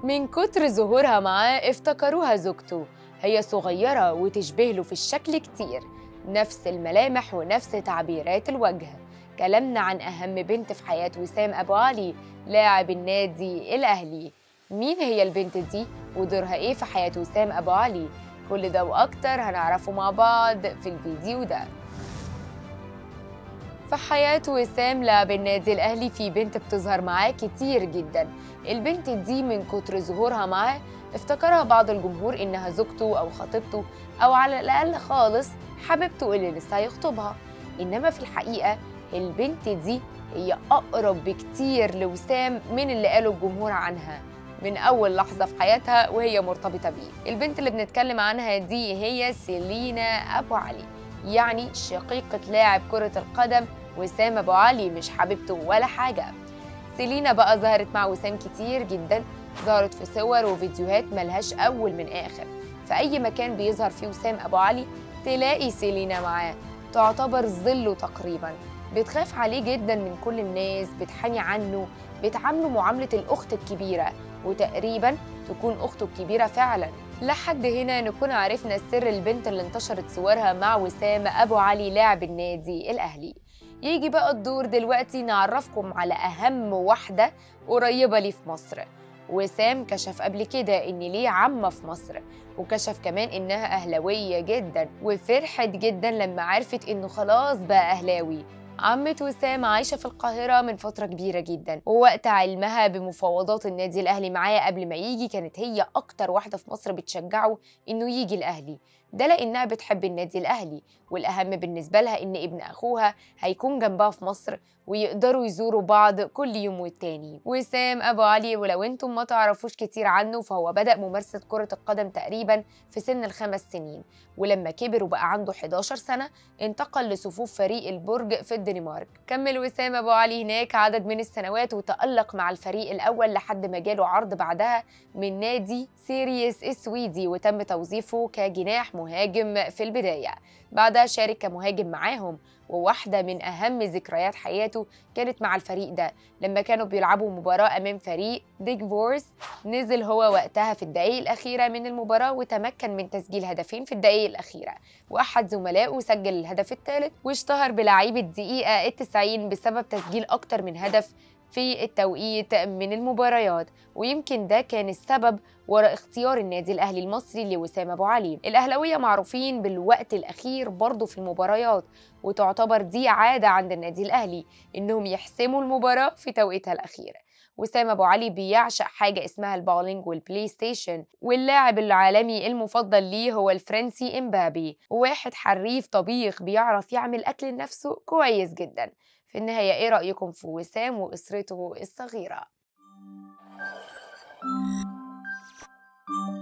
من كتر ظهورها معاه افتكروها زوجته هي صغيرة وتشبه له في الشكل كتير نفس الملامح ونفس تعبيرات الوجه كلامنا عن أهم بنت في حياة وسام أبو علي لاعب النادي الأهلي مين هي البنت دي ودورها إيه في حياة وسام أبو علي كل ده وأكتر هنعرفه مع بعض في الفيديو ده في حياة وسام لاعب النادي الأهلي في بنت بتظهر معاه كتير جدا البنت دي من كتر ظهورها معاه افتكرها بعض الجمهور إنها زوجته أو خطيبته أو على الأقل خالص حبيبته اللي لسه هيخطبها إنما في الحقيقة البنت دي هي أقرب بكتير لوسام من اللي قاله الجمهور عنها من أول لحظة في حياتها وهي مرتبطة بيه البنت اللي بنتكلم عنها دي هي سيلينا أبو علي يعني شقيقة لاعب كرة القدم وسام أبو علي مش حبيبته ولا حاجة سيلينا بقى ظهرت مع وسام كتير جدا ظهرت في صور وفيديوهات ملهاش أول من آخر في أي مكان بيظهر فيه وسام أبو علي تلاقي سيلينا معاه تعتبر ظله تقريبا بتخاف عليه جدا من كل الناس بتحامي عنه بتعامله معاملة الأخت الكبيرة وتقريبا تكون أخته الكبيرة فعلا لحد هنا نكون عرفنا سر البنت اللي انتشرت صورها مع وسام أبو علي لاعب النادي الأهلي يجي بقى الدور دلوقتي نعرفكم على أهم واحدة قريبة لي في مصر وسام كشف قبل كده إن ليه عمة في مصر وكشف كمان إنها أهلاوية جدا وفرحت جدا لما عرفت إنه خلاص بقى أهلاوي عمة وسام عايشة في القاهرة من فترة كبيرة جدا ووقت علمها بمفاوضات النادي الأهلي معاه قبل ما يجي كانت هي أكتر واحدة في مصر بتشجعه إنه يجي الأهلي ده لأنها بتحب النادي الأهلي والأهم بالنسبة لها إن ابن أخوها هيكون جنبها في مصر ويقدروا يزوروا بعض كل يوم والتاني وسام أبو علي ولو انتم ما تعرفوش كتير عنه فهو بدأ ممارسة كرة القدم تقريبا في سن الخمس سنين ولما كبر وبقى عنده 11 سنة انتقل لصفوف فريق البرج في الدنمارك كمل وسام أبو علي هناك عدد من السنوات وتألق مع الفريق الأول لحد ما جاله عرض بعدها من نادي سيريس السويدي وتم توظيفه كجناح مهاجم في البداية بعدها شارك كمهاجم معاهم وواحدة من أهم ذكريات حياته كانت مع الفريق ده لما كانوا بيلعبوا مباراة أمام فريق ديك فورس نزل هو وقتها في الدقايق الأخيرة من المباراة وتمكن من تسجيل هدفين في الدقايق الأخيرة وأحد زملائه سجل الهدف الثالث واشتهر بلعيب الدقيقة التسعين بسبب تسجيل أكتر من هدف في التوقيت من المباريات ويمكن ده كان السبب وراء اختيار النادي الأهلي المصري لوسام أبو علي الأهلاوية معروفين بالوقت الأخير برضه في المباريات وتعتبر دي عادة عند النادي الأهلي إنهم يحسموا المباراة في توقيتها الأخير وسام أبو علي بيعشق حاجة اسمها البولينج والبلاي ستيشن واللاعب العالمي المفضل ليه هو الفرنسي إمبابي واحد حريف طبيخ بيعرف يعمل أكل لنفسه كويس جدا في النهاية إيه رأيكم في وسام وأسرته الصغيرة؟